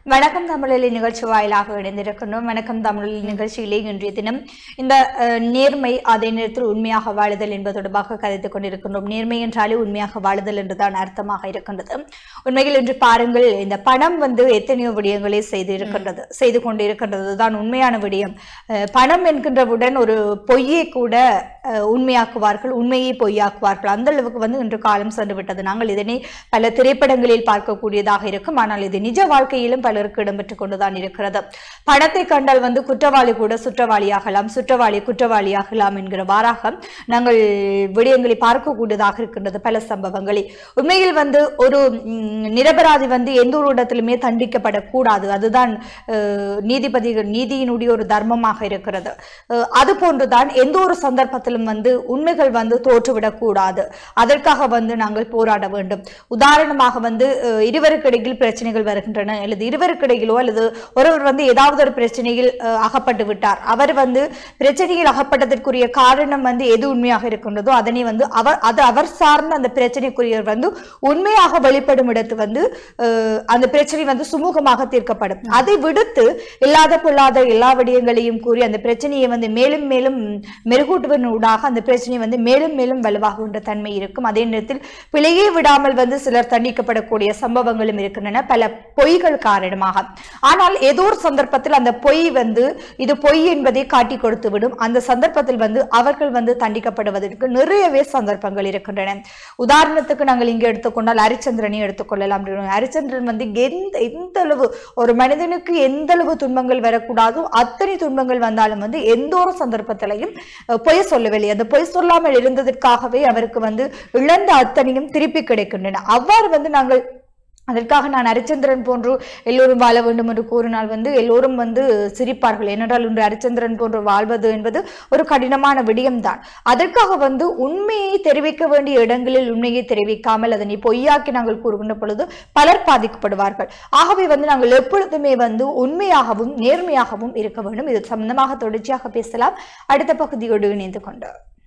வணக்கம் தமிழில் நிகழ்ச்சி வாயிலாக இணைந்திருக்கின்றோம் வணக்கம் தமிழில் நிகழ்ச்சியிலே இன்றைய தினம் இந்த அஹ், நேர்மை அதே நேரத்தில் உண்மையாக வாழுதல் என்பது தொடர்பாக கதைத்துக் கொண்டிருக்கின்றோம் நேர்மை என்றாலே உண்மையாக வாழுதல் என்றுதான் அர்த்தமாக இருக்கின்றது உண்மையில் இன்று பாருங்கள் இந்த பணம் வந்து எத்தனையோ விடயங்களை செய்து இருக்கின்றது செய்து கொண்டு இருக்கின்றது தான் உண்மையான விடயம் அஹ், பணம் என்கின்றவுடன் ஒரு பொய்யை கூட அஹ், உண்மையாக்குவார்கள் உண்மையை பொய்யாக்குவார்கள் அந்த அளவுக்கு வந்து இன்று காலம் சென்று விட்டது நாங்கள் இதனை பல திரைப்படங்களில் பார்க்கக்கூடியதாக இருக்கும் ஆனால் இது நிஜ வாழ்க்கையிலும் பலருக்கு இடம்பெற்றுக் கொண்டுதான் இருக்கிறது பணத்தை கண்டால் வந்து குற்றவாளி கூட சுற்றவாளியாகலாம் சுற்றவாளி குற்றவாளியாகலாம் என்கிறவாறாக நாங்கள் விடயங்களை பார்க்கக்கூடியதாக இருக்கின்றது பல சம்பவங்களில் உண்மையில் வந்து ஒரு ம், நிரபராதி வந்து எந்த ஒரு இடத்திலுமே தண்டிக்கப்படக்கூடாது அதுதான் அஹ், நீதிபதிகள் நீதியினுடைய ஒரு தர்மமாக இருக்கிறது அஹ், அது போன்றுதான் எந்த ஒரு சந்தர்ப்பத்திலும் வந்து உண்மைகள் வந்து தோற்றுவிடக்கூடாது அதற்காக வந்து நாங்கள் போராட வேண்டும் உதாரணமாக வந்து அஹ், இருவருக்கு இடையில் பிரச்சனைகள் வருகின்றன அல்லது இருவருக்கு இடையிலோ அல்லது ஒருவர் வந்து ஏதாவது ஒரு பிரச்சனையில் அஹ், அகப்பட்டு விட்டார் அவர் வந்து பிரச்சனையில் அகப்பட்டதற்குரிய காரணம் வந்து எது உண்மையாக இருக்கின்றதோ அதனை வந்து அவர் அது அவர் சார்ந்த அந்த பிரச்சனைக்குரியவர் வந்து உண்மையாக வெளிப்படும் இடத்து வந்து அஹ், அந்த பிரச்சனை வந்து சுமூகமாக தீர்க்கப்படும் அதை விடுத்து இல்லாத பொல்லாத எல்லா விடயங்களையும் கூறி அந்த பிரச்சனையை வந்து மேலும் மேலும் மெருகூட்டுவதனூடாக அந்த பிரச்சனை வந்து மேலும் மேலும் வலுவாகுகின்ற தன்மை இருக்கும் அதே நேரத்தில் பிழையே விடாமல் வந்து சிலர் தண்டிக்கப்படக்கூடிய சம்பவங்களும் இருக்கின்றன பல பொய்கள் காரணமாக ஆனால் ஏதோ ஒரு சந்தர்ப்பத்தில் அந்த பொய் வந்து இது பொய் என்பதை காட்டி கொடுத்து விடும் அந்த சந்தர்ப்பத்தில் வந்து அவர்கள் வந்து தண்டிக்கப்படுவதற்கு நிறையவே சந்தர்ப்பங்கள் இருக்கின்றன உதாரணத்துக்கு நாங்கள் இங்கே எடுத்துக்கொண்டால் ஹரிச்சந்திரனை எடுத்துக்கொள்ளலாம் ஹரிச்சந்திரன் வந்து எந்த எந்த அளவு ஒரு மனிதனுக்கு எந்த அளவு துன்பங்கள் வரக்கூடாதோ அத்தனை துன்பங்கள் வந்தாலும் வந்து எந்த ஒரு சந்தர்ப்பத்திலையும் அஹ், பொய் சொல்லவில்லை அந்த பொய் சொல்லாமல் இருந்ததற்காகவே அவருக்கு வந்து இழந்த அத்தனையும் திருப்பி கிடைக்கின்றன அவ்வாறு வந்து நாங்கள் அதற்காக நான் ஹரிச்சந்திரன் போன்று எல்லோரும் வாழ வேண்டும் என்று கூறினால் வந்து எல்லோரும் வந்து சிரிப்பார்கள் ஏனென்றால் இன்று ஹரிச்சந்திரன் போன்று வாழ்வது என்பது ஒரு கடினமான விடயம்தான் அதற்காக வந்து உண்மையை தெரிவிக்க வேண்டிய இடங்களில் உண்மையை தெரிவிக்காமல் அதனை பொய்யாக்கி நாங்கள் கூறுகின்ற பொழுது பலர் பாதிக்கப்படுவார்கள் ஆகவே வந்து நாங்கள் எப்பொழுதுமே வந்து உண்மையாகவும் நேர்மையாகவும் இருக்க வேண்டும் இது சம்பந்தமாக தொடர்ச்சியாக பேசலாம் அடுத்த பகுதியோடு இணைந்து கொண்டு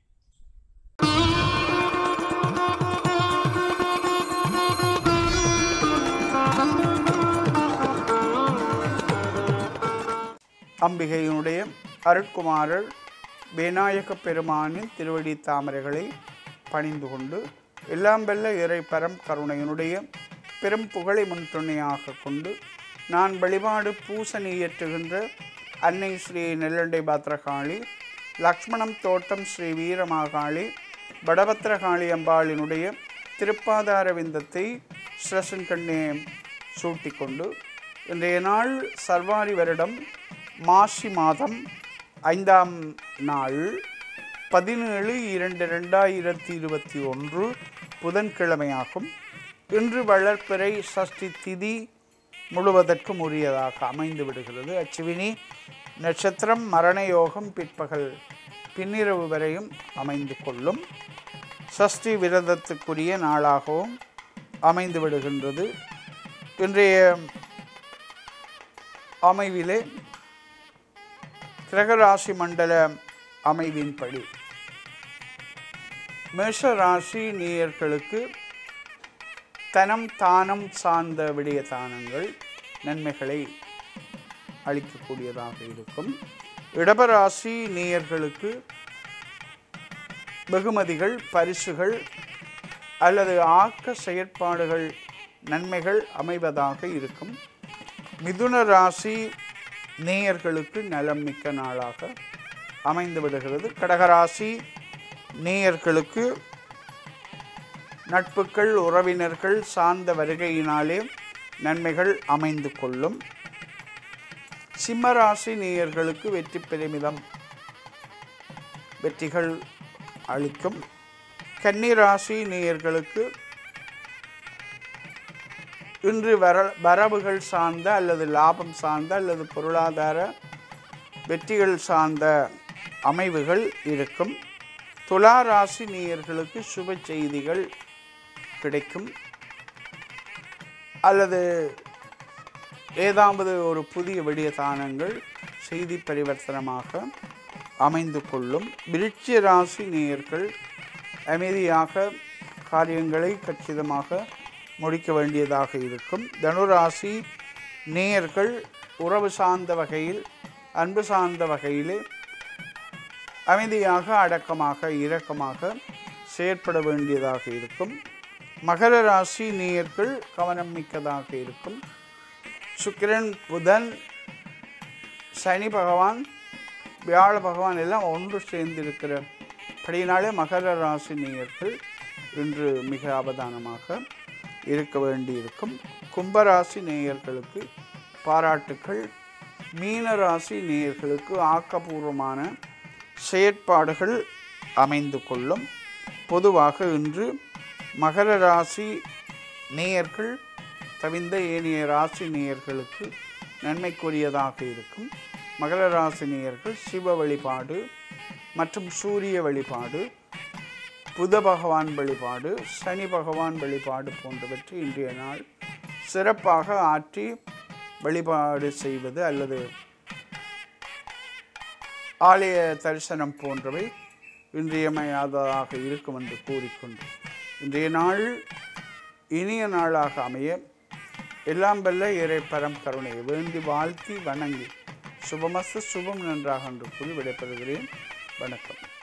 அம்பிகையினுடைய அருட்குமாரர் விநாயக பெருமானின் திருவடி தாமரைகளை பணிந்து கொண்டு எல்லாம் வெல்ல இறை பரம் கருணையினுடைய பெரும் புகழை முன்துணையாக கொண்டு நான் வழிபாடு பூசணி இயற்றுகின்ற அன்னை ஸ்ரீ நெல்லண்டை பாத்திரகாளி லக்ஷ்மணம் தோட்டம் ஸ்ரீ வீரமாகாளி வடபத்திரகாளி அம்பாளினுடைய திருப்பாதார விந்தத்தை ஸ்ரசன் கண்ணே சூட்டிக்கொண்டு இன்றைய நாள் சர்வாரி வருடம் மாசி மாதம் ஐந்தாம் நாள் பதினேழு இரண்டு ரெண்டாயிரத்தி இருபத்தி ஒன்று புதன்கிழமையாகும் இன்று வளர்ப்பிறை சஷ்டி திதி முழுவதற்கும் உரியதாக அமைந்து விடுகிறது அச்சுவினி நட்சத்திரம் மரண யோகம் பிற்பகல் பின்னிரவு வரையும் அமைந்து கொள்ளும் சஷ்டி விரதத்துக்குரிய நாளாகவும் அமைந்து விடுகின்றது இன்றைய அமைவிலே கிரகராசி மண்டல அமைவின்படி மேஷ ராசி நேயர்களுக்கு தனம் தானம் சார்ந்த விடய தானங்கள் நன்மைகளை அளிக்கக்கூடியதாக இருக்கும் இடபராசி நேயர்களுக்கு வெகுமதிகள் பரிசுகள் அல்லது ஆக்க செயற்பாடுகள் நன்மைகள் அமைவதாக இருக்கும் மிதுன ராசி நேயர்களுக்கு நலம் மிக்க நாளாக அமைந்து விடுகிறது கடகராசி நேயர்களுக்கு நட்புகள் உறவினர்கள் சார்ந்த வருகையினாலே நன்மைகள் அமைந்து கொள்ளும் சிம்மராசி நேயர்களுக்கு வெற்றி பெருமிதம் வெற்றிகள் அளிக்கும் கன்னிராசி நேயர்களுக்கு இன்று வர வரவுகள் சார்ந்த அல்லது லாபம் சார்ந்த அல்லது பொருளாதார வெற்றிகள் சார்ந்த அமைவுகள் இருக்கும் துலா ராசி நேயர்களுக்கு சுப செய்திகள் கிடைக்கும் அல்லது ஏதாவது ஒரு புதிய விடிய தானங்கள் செய்தி பரிவர்த்தனமாக அமைந்து கொள்ளும் விருட்சிய ராசி நேயர்கள் அமைதியாக காரியங்களை கச்சிதமாக முடிக்க வேண்டியதாக இருக்கும் தனுராசி நேயர்கள் உறவு சார்ந்த வகையில் அன்பு சார்ந்த வகையிலே அமைதியாக அடக்கமாக இரக்கமாக செயற்பட வேண்டியதாக இருக்கும் மகர ராசி நேயர்கள் கவனம் மிக்கதாக இருக்கும் சுக்கிரன் புதன் சனி பகவான் வியாழ பகவான் எல்லாம் ஒன்று சேர்ந்து இருக்கிற படியினாலே மகர ராசி நேயர்கள் இன்று மிக அவதானமாக இருக்க வேண்டியிருக்கும் கும்பராசி நேயர்களுக்கு பாராட்டுக்கள் மீன ராசி நேயர்களுக்கு ஆக்கப்பூர்வமான செயற்பாடுகள் அமைந்து கொள்ளும் பொதுவாக இன்று மகர ராசி நேயர்கள் தவிர்ந்த ஏனைய ராசி நேயர்களுக்கு நன்மைக்குரியதாக இருக்கும் மகர ராசி நேயர்கள் சிவ வழிபாடு மற்றும் சூரிய வழிபாடு புத பகவான் வழிபாடு சனி பகவான் வழிபாடு போன்றவற்றை இன்றைய நாள் சிறப்பாக ஆற்றி வழிபாடு செய்வது அல்லது ஆலய தரிசனம் போன்றவை இன்றியமையாததாக இருக்கும் என்று கூறிக்கொண்டு இன்றைய நாள் இனிய நாளாக அமைய எல்லாம் வல்ல இறை பரம் கருணையை வேண்டி வாழ்த்தி வணங்கி சுபமஸ்து சுபம் நன்றாக என்று கூறி விடைபெறுகிறேன் வணக்கம்